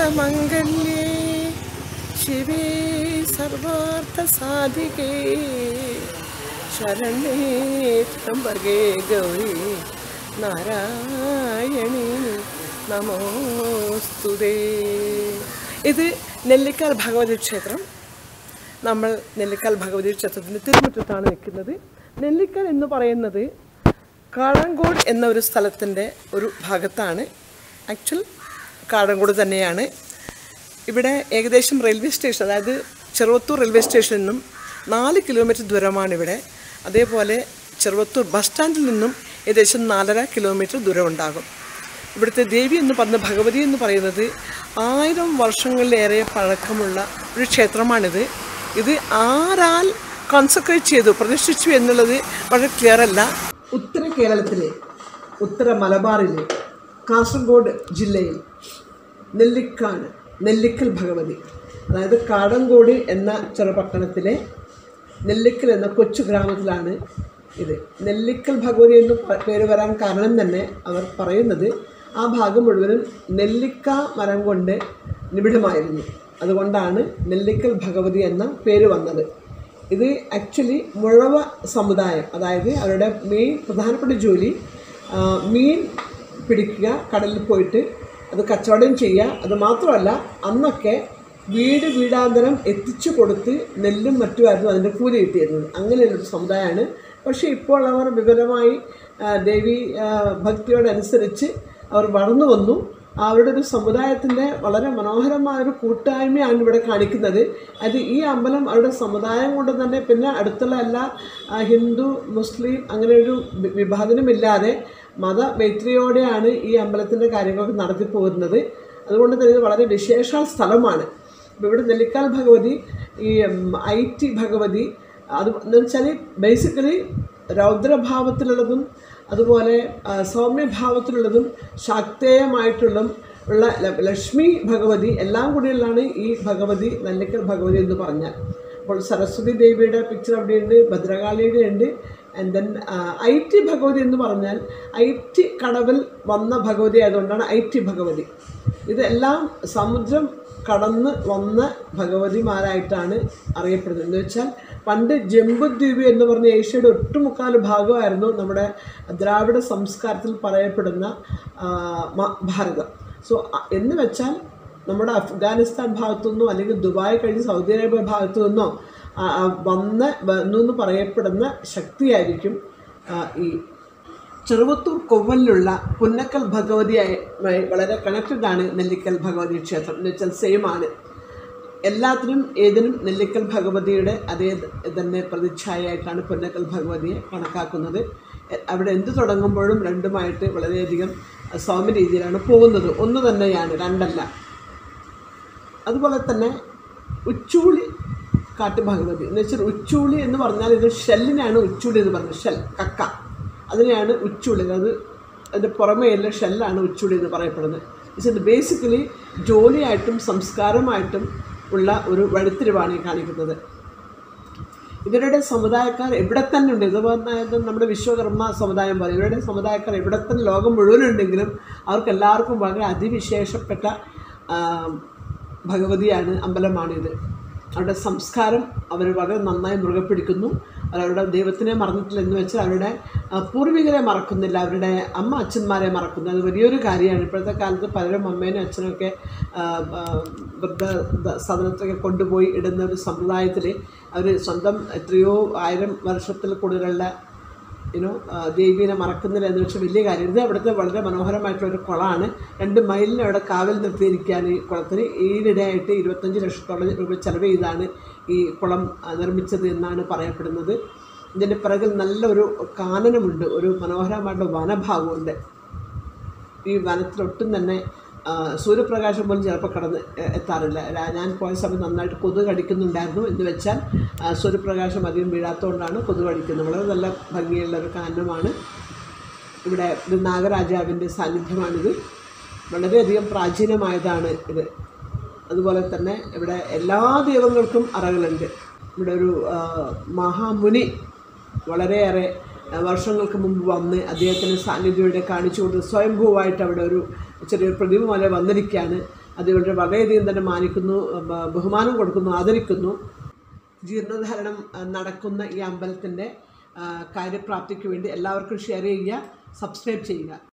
സർവമംഗല്യേ ശിവേ സർവാർത്ഥസാധികേ ശരണേ ത്രംബകേ ഗൗരി നാരായണി നമോസ്തുതേ ഇത് നെല്ലിക്കാൽ ഭഗവതി ക്ഷേത്രം നമ്മൾ നെല്ലിക്കാൽ ഭഗവതി ക്ഷേത്രത്തിൻ്റെ തിരുമുറ്റത്താണ് നിൽക്കുന്നത് നെല്ലിക്കൽ എന്ന് പറയുന്നത് കാളങ്കോട് എന്ന ഒരു സ്ഥലത്തിൻ്റെ ഒരു ഭാഗത്താണ് ആക്ച്വൽ കാടങ്കോട് തന്നെയാണ് ഇവിടെ ഏകദേശം റെയിൽവേ സ്റ്റേഷൻ അതായത് ചെറുവത്തൂർ റെയിൽവേ സ്റ്റേഷനിൽ നിന്നും നാല് കിലോമീറ്റർ ദൂരമാണ് ഇവിടെ അതേപോലെ ചെറുവത്തൂർ ബസ് സ്റ്റാൻഡിൽ നിന്നും ഏകദേശം നാലര കിലോമീറ്റർ ദൂരം ഉണ്ടാകും ഇവിടുത്തെ ദേവി എന്ന് പറഞ്ഞ ഭഗവതി എന്ന് പറയുന്നത് ആയിരം വർഷങ്ങളിലേറെ പഴക്കമുള്ള ഒരു ക്ഷേത്രമാണിത് ഇത് ആരാൽ കോൺസെൻട്രേറ്റ് ചെയ്തു പ്രതിഷ്ഠിച്ചു എന്നുള്ളത് വളരെ ക്ലിയർ അല്ല ഉത്തര കേരളത്തിലെ ഉത്തര മലബാറിലെ കാസർഗോഡ് ജില്ലയിൽ നെല്ലിക്കാണ് നെല്ലിക്കൽ ഭഗവതി അതായത് കാടങ്കോട് എന്ന ചെറുപട്ടണത്തിലെ നെല്ലിക്കൽ എന്ന കൊച്ചു ഗ്രാമത്തിലാണ് ഇത് നെല്ലിക്കൽ ഭഗവതി എന്ന് പ- പേര് വരാൻ കാരണം തന്നെ അവർ പറയുന്നത് ആ ഭാഗം മുഴുവനും നെല്ലിക്ക മരം കൊണ്ട് നിബിഡമായിരുന്നു അതുകൊണ്ടാണ് നെല്ലിക്കൽ ഭഗവതി എന്ന പേര് വന്നത് ഇത് ആക്ച്വലി മുഴവ സമുദായം അതായത് അവരുടെ മെയിൻ പ്രധാനപ്പെട്ട ജോലി ആ, മീൻ പിടിക്കുക കടലിൽ പോയിട്ട് അത് കച്ചവടം ചെയ്യുക അത് മാത്രമല്ല അന്നൊക്കെ വീട് വീടാന്തരം എത്തിച്ചു കൊടുത്ത് നെല്ലും മറ്റുമായിരുന്നു അതിൻ്റെ കൂലി കിട്ടിയിരുന്നത് അങ്ങനെയുള്ളൊരു സമുദായമാണ് പക്ഷേ ഇപ്പോൾ അവർ വിപുലമായി ആ, ദേവി ആ, ഭക്തിയോടനുസരിച്ച് അവർ വളർന്നു വന്നു അവരുടെ ഒരു സമുദായത്തിൻ്റെ വളരെ മനോഹരമായ ഒരു കൂട്ടായ്മയാണ് ഇവിടെ കാണിക്കുന്നത് അത് ഈ അമ്പലം അവരുടെ സമുദായം കൊണ്ട് തന്നെ പിന്നെ അടുത്തുള്ള എല്ലാ ആ, ഹിന്ദു മുസ്ലിം അങ്ങനെ ഒരു വി- വിഭാജനമില്ലാതെ മതമൈത്രിയോടെയാണ് ഈ അമ്പലത്തിൻ്റെ കാര്യങ്ങളൊക്കെ നടത്തി പോകുന്നത് അതുകൊണ്ട് തന്നെ ഇത് വളരെ വിശേഷ സ്ഥലമാണ് അപ്പോൾ ഇവിടെ നെല്ലിക്കാൽ ഭഗവതി ഈ ഐ ടി ഭഗവതി അത് എന്ന് വെച്ചാൽ ബേസിക്കലി രൗദ്രഭാവത്തിലുള്ളതും അതുപോലെ ആ, സൗമ്യഭാവത്തിലുള്ളതും ശാക്തേയമായിട്ടുള്ളതും ഉള്ള ല- ലക്ഷ്മി ഭഗവതി എല്ലാം കൂടിയുള്ളതാണ് ഈ ഭഗവതി നെല്ലിക്കൽ ഭഗവതി എന്ന് പറഞ്ഞാൽ അപ്പോൾ സരസ്വതി ദേവിയുടെ പിക്ചർ അവിടെയുണ്ട് ഭദ്രകാളിയുടെ ഉണ്ട് ആൻഡ് ദെൻ ഐ ടി ഭഗവതി എന്ന് പറഞ്ഞാൽ ഐ ടി കടവിൽ വന്ന ഭഗവതി ആയതുകൊണ്ടാണ് ഐ ടി ഭഗവതി ഇതെല്ലാം സമുദ്രം കടന്ന് വന്ന ഭഗവതിമാരായിട്ടാണ് അറിയപ്പെടുന്നത് എന്ന് വെച്ചാൽ പണ്ട് ജംബുദ്വീപ് എന്ന് പറഞ്ഞ ഏഷ്യയുടെ ഒട്ടുമുക്കാൽ ഭാഗമായിരുന്നു നമ്മുടെ ദ്രാവിഡ സംസ്കാരത്തിൽ പറയപ്പെടുന്ന ആ, മ- ഭാരതം സോ എന്ന് വെച്ചാൽ നമ്മുടെ അഫ്ഗാനിസ്ഥാൻ ഭാഗത്തു നിന്നോ അല്ലെങ്കിൽ ദുബായ് കഴിഞ്ഞ് സൗദി അറേബ്യ ഭാഗത്തു നിന്നോ ആ, ആ, വന്ന വന്നു എന്ന് പറയപ്പെടുന്ന ശക്തിയായിരിക്കും ആ, ഈ ചെറുവത്തൂർ കൊവ്വലിലുള്ള പുന്നക്കൽ ഭഗവതിയായി മായി വളരെ കണക്റ്റഡ് ആണ് നെല്ലിക്കൽ ഭഗവതി ക്ഷേത്രം എന്ന് വെച്ചാൽ സെയിം ആണ് എല്ലാത്തിനും ഏതിനും നെല്ലിക്കൽ ഭഗവതിയുടെ അതേ തന്നെ പ്രതിച്ഛായയായിട്ടാണ് പുന്നക്കൽ ഭഗവതിയെ കണക്കാക്കുന്നത് എ- അവിടെ എന്ത് തുടങ്ങുമ്പോഴും രണ്ടുമായിട്ട് വളരെയധികം സൗമ്യ രീതിയിലാണ് പോകുന്നത് ഒന്ന് തന്നെയാണ് രണ്ടല്ല അതുപോലെ തന്നെ ഉച്ചൂളി കാട്ടു ഭഗവതി എന്ന് വെച്ചാൽ ഉച്ചൂളി എന്ന് പറഞ്ഞാൽ ഇത് ഷെല്ലിനാണ് ഉച്ചൂളി എന്ന് പറഞ്ഞത് ഷെൽ കക്ക അതിനെയാണ് ഉച്ചൂളി അത് അതിൻ്റെ പുറമേയുള്ള ഷെല്ലാണ് ഉച്ചൂളി എന്ന് പറയപ്പെടുന്നത് ഇത് ബേസിക്കലി ജോലിയായിട്ടും സംസ്കാരമായിട്ടും ഉള്ള ഒരു വഴിത്തിരിവാണ് ഈ കാണിക്കുന്നത് ഇവരുടെ സമുദായക്കാർ എവിടെ തന്നെ ഉണ്ട് ഇതുപോലെ നമ്മുടെ വിശ്വകർമ്മ സമുദായം പോലെ ഇവരുടെ സമുദായക്കാർ എവിടെ തന്നെ ലോകം മുഴുവനുണ്ടെങ്കിലും അവർക്ക് എല്ലാവർക്കും വളരെ അതിവിശേഷപ്പെട്ട ആ, ഭഗവതിയാണ് അമ്പലമാണിത് അവരുടെ സംസ്കാരം അവർ വളരെ നന്നായി മുറുകെ പിടിക്കുന്നു അവരുടെ ദൈവത്തിനെ മറന്നിട്ടില്ല എന്ന് വെച്ചാൽ അവരുടെ ആ, പൂർവികരെ മറക്കുന്നില്ല അവരുടെ അമ്മ അച്ഛന്മാരെ മറക്കുന്നു അത് വലിയൊരു കാര്യമാണ് ഇപ്പോഴത്തെ കാലത്ത് പലരും അമ്മേനും അച്ഛനൊക്കെ ആ, ആ, വൃദ്ധ ദ- സദനത്തൊക്കെ കൊണ്ടുപോയി ഇടുന്ന ഒരു സമ്പ്രദായത്തിൽ അവർ സ്വന്തം എത്രയോ ആയിരം വർഷത്തിൽ കൂടുതലുള്ള യുനോ ദേവീനെ മറക്കുന്നില്ല എന്ന് വെച്ചാൽ വലിയ കാര്യം ഇത് അവിടുത്തെ വളരെ മനോഹരമായിട്ടുള്ള ഒരു കുളമാണ് രണ്ട് മൈലിന് അവിടെ കാവൽ നിർത്തിയിരിക്കുകയാണ് ഈ കുളത്തിന് ഈയിടെയായിട്ട് ഇരുപത്തഞ്ച് ലക്ഷത്തോളം രൂപ ചെലവ് ചെയ്താണ് ഈ കുളം ആ, നിർമ്മിച്ചത് എന്നാണ് പറയപ്പെടുന്നത് ഇതിൻ്റെ പിറകിൽ നല്ലൊരു കാനനമുണ്ട് ഒരു മനോഹരമായിട്ടുള്ള വനഭാഗമുണ്ട് ഈ വനത്തിലൊട്ടും തന്നെ ആ, സൂര്യപ്രകാശം പോലും ചിലപ്പോൾ കടന്ന് എ- എത്താറില്ല രാ- ഞാൻ പോയ സമയത്ത് നന്നായിട്ട് കൊതുക് കടിക്കുന്നുണ്ടായിരുന്നു എന്ന് വെച്ചാൽ ആ, സൂര്യപ്രകാശം അധികം വീഴാത്തതുകൊണ്ടാണ് കൊതുക് കടിക്കുന്നത് വളരെ നല്ല ഭംഗിയുള്ള ഒരു കാനനമാണ് ഇവിടെ ഇത് നാഗരാജാവിൻ്റെ സാന്നിധ്യമാണിത് വളരെയധികം പ്രാചീനമായതാണ് ഇത് അതുപോലെ തന്നെ ഇവിടെ എല്ലാ ദൈവങ്ങൾക്കും അറകളുണ്ട് ഇവിടെ ഒരു ആ, മഹാമുനി വളരെയേറെ ആ, വർഷങ്ങൾക്ക് മുമ്പ് വന്ന് അദ്ദേഹത്തിന് സാന്നിധ്യം ഇവിടെ കാണിച്ചുകൊണ്ട് സ്വയംഭൂവായിട്ട് അവിടെ ഒരു ചെറിയൊരു പ്രതിമ പോലെ വന്നിരിക്കുകയാണ് അതുകൊണ്ട് വളരെയധികം തന്നെ മാനിക്കുന്നു ബ- ബഹുമാനം കൊടുക്കുന്നു ആദരിക്കുന്നു ജീർണോദ്ധാരണം ആ, നടക്കുന്ന ഈ അമ്പലത്തിൻ്റെ കാര്യപ്രാപ്തിക്ക് വേണ്ടി എല്ലാവർക്കും ഷെയർ ചെയ്യുക സബ്സ്ക്രൈബ് ചെയ്യുക